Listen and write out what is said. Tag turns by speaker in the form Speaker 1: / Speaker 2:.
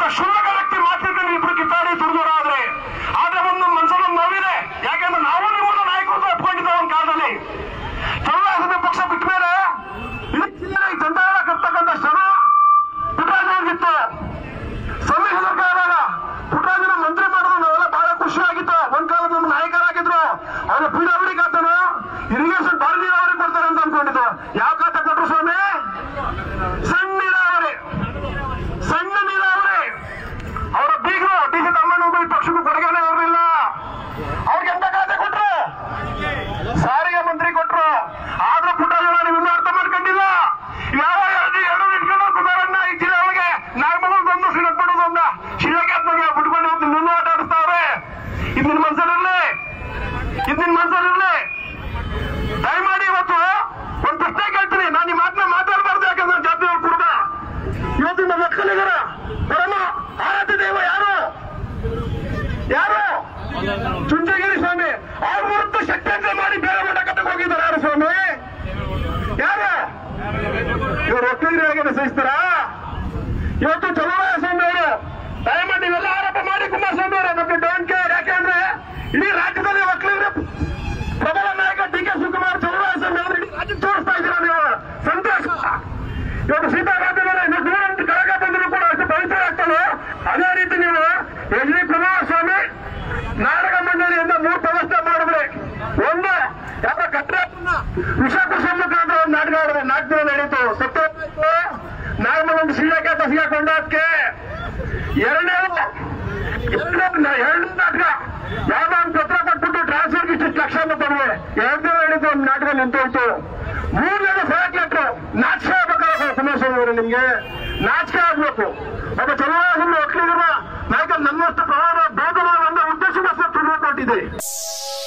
Speaker 1: ಅಂತ ಶುಲ್ಕ ವ್ಯಕ್ತಿ ಮಾತಿರ್ತೀನಿ ಇಬ್ರು ಕಿತ್ತಾಡಿ ದುಡಿದವರಾದ್ರೆ ಆದ್ರೆ ಒಂದು ಮನಸ್ಸಲ್ಲಿ ಒಂದು ನೋವಿದೆ ಯಾಕಂದ್ರೆ ನಾವು ನಿಮ್ಮನ್ನ ನಾಯಕರು ಒಪ್ಕೊಂಡಿದ್ದ ಒಂದು ಕಾಲದಲ್ಲಿ ಚಲೋ ಪಕ್ಷ ಬಿಟ್ಟ ಮೇಲೆ ಇದಕ್ಕೆ ಜನತಾದಳ ಕರ್ತಕ್ಕಂಥ ಶ್ರಮ ಪುಟ್ಟರಾಜನಿಗಿತ್ತು ಸಮ್ಮಿಶ್ರ ಸರ್ಕಾರದಾಗ ಪುಟ್ಟರಾಜನ ಮಂತ್ರಿ ಮಾಡಿದ್ರು ನಾವೆಲ್ಲ ಬಹಳ ಖುಷಿಯಾಗಿತ್ತು ಒಂದ್ ಕಾಲದ ನಮ್ಮ ನಾಯಕರಾಗಿದ್ರು ಅವ್ರ ಪಿ ಡಬ್ಲ್ಯೂ ಖಾತನ ಇರಿಗೇಷನ್ ಬಾರಿ ನೀರಾವರಿ ಕೊಡ್ತಾರೆ ಅಂತ ಅನ್ಕೊಂಡಿದ್ದು ಯಾವ ಖಾತೆ ಕೊಟ್ರು ಸ್ವಾಮಿ ಸಣ್ಣ ನೀರಾವರಿ ಸಣ್ಣ ನೀರಾವರಿ ಅವರ ಬೀಗರು ಡಿ ಸಿ ತಮ್ಮಣ್ಣ ಪಕ್ಷಕ್ಕೂ ಕೊಡುಗೆನೇ ಇರಲಿಲ್ಲ ಅವ್ರಿಗೆ ಎಂತ ಖಾತೆ ಕೊಟ್ರು ಸಾರಿಗೆ ಮಂತ್ರಿ ಕೊಟ್ರು ಆದ್ರೂ ಪುಟ್ಟರಾಜನ ನೀವು ಇನ್ನೂ ಅರ್ಥ ಮಾಡ್ಕೊಂಡಿಲ್ಲ ಯಾವ ಎರಡು ಎರಡು ಇಟ್ಕೊಂಡು ಕುಮಾರಣ್ಣ ಈ ಜಿಲ್ಲೆ ಒಳಗೆ ನಾಗಮಗಲ್ ಬಂದು ಸಿಲಕ್ ಬಿಡೋದು ಅಂದ ಶಿಲಕ್ಕಾತ್ಮಗೆ ಬಿಟ್ಕೊಂಡು ಹೋಗ್ತು ನಿನ್ನೂ ಆಟ ಆಡಿಸ್ತಾವ್ರೆ ಇದು ನಿನ್ ಮನ್ಸಲ್ಲಿರ್ಲಿ ಇದು ನಿನ್ ಮನ್ಸಲ್ಲಿರ್ಲಿ ದಯಮಾಡಿ ಇವತ್ತು ಒಂದು ಪ್ರಶ್ನೆ ಕೇಳ್ತೀನಿ ನಾನು ಈ ಮಾತನ್ನ ಮಾತಾಡಬಾರ್ದು ಯಾಕಂದ್ರೆ ಜಾತಿ ಕುರುಬ ಇವತ್ತಿನ ಮಕ್ಕಳಿಗರ ಪರಮ ಆರಾಧ್ಯ ದೇವ ಯಾರು ಯಾರು ಚುಂಚಗಿರಿ ಸ್ವಾಮಿ ಅವ್ರ ವಿರುದ್ಧ ಷಡ್ಯಂತ್ರ ಮಾಡಿ ಬೇರೆ ಮಠ ಕಟ್ಟಕ್ಕೆ ಹೋಗಿದ್ದಾರೆ ಯಾರು ಸ್ವಾಮಿ ಯಾರು ಇವರು ಒಕ್ಕಲಿಗರಿಗೆ ಸಹಿಸ್ತಾರ ಇವತ್ತು ಚಲುವರಾಯ ಸ್ವಾಮಿ ಅವರು ದಯಮಾಡಿ ನೀವೆಲ್ಲ ಆರೋಪ ಮಾಡಿ ಕುಮಾರಸ್ವಾಮಿ ಅವರು ನಮ್ಗೆ ಡೋಂಟ್ ಕೇರ್ ಯಾಕೆಂದ್ರೆ ಇಡೀ ರಾಜ್ಯದಲ್ಲಿ ಒಕ್ಕಲಿಗರ ಪ್ರಬಲ ನಾಯಕ ಡಿ ಕೆ ಶಿವಕುಮಾರ್ ಚಲುವರಾಯ ಸ್ವಾಮಿ ಅವರು ಇಡೀ ರಾಜ್ಯ ತೋರಿಸ್ತಾ ಇದ್ದೀರಾ ನೀವು ಸಂತೋಷ ಇವತ್ತು ಸೀತಾರಾಮಯ್ಯ ಇನ್ನು ದೂರ ಕೆಳಗೆ ಬಂದರೂ ಕೂಡ ಅಷ್ಟು ಪವಿತ್ರ ಆಗ್ತದೆ ಅದೇ ರೀತಿ ನೀವು ಎಚ್ ಡಿ ಕುಮಾರಸ್ವಾಮಿ ನಾಟಕ ಮಂಡಳಿಯಿಂದ ಮೂರು ವ್ಯವಸ್ಥೆ ಮಾಡಿದ್ರೆ ಒಂದು ಯಾವ ಕಟ್ಟಡ ವಿಷಾಖ ಮುಖಾಂತರ ಒಂದು ನಾಟಕ ಆಡಿದ್ರೆ ನಾಲ್ಕು ದಿನ ನಡೀತು ಸತ್ತು ನಾಗಮಂದು ಶ್ರೀಲಂಕಾ ಬಸ್ಗೆ ಕೊಂಡೋದಕ್ಕೆ ಎರಡನೇದು ಎರಡನೇ ಎರಡನೇ ನಾಟಕ ಯಾವ್ದೋ ಒಂದು ಪತ್ರ ಕೊಟ್ಬಿಟ್ಟು ಟ್ರಾನ್ಸ್ಫರ್ ಇಷ್ಟು ಲಕ್ಷ ತಗೊಂಡೆ ಎರಡು ದಿನ ನಡೀತು ಒಂದು ನಾಟಕ ನಿಂತೋಯ್ತು ಮೂರನೇದು ಫೇಕ್ ಲೆಟ್ರು ನಾಚಿಕೆ ಆಗ್ಬೇಕಾಗ ಕುಮಾರಸ್ವಾಮಿ ಅವರು ನಿಮ್ಗೆ ನಾಚಿಕೆ ಆಗ್ಬೇಕು ಒಬ್ಬ ಚಲುವಾಗಿ ಒಕ್ಕಲಿಗರ ನಾಯಕ ನನ್ನಷ್ಟು ಪ್ರಮಾಣ ಬೇಗನೆ ಒಂದು ಉದ್ದೇಶದ ಕೊಟ್ಟಿದೆ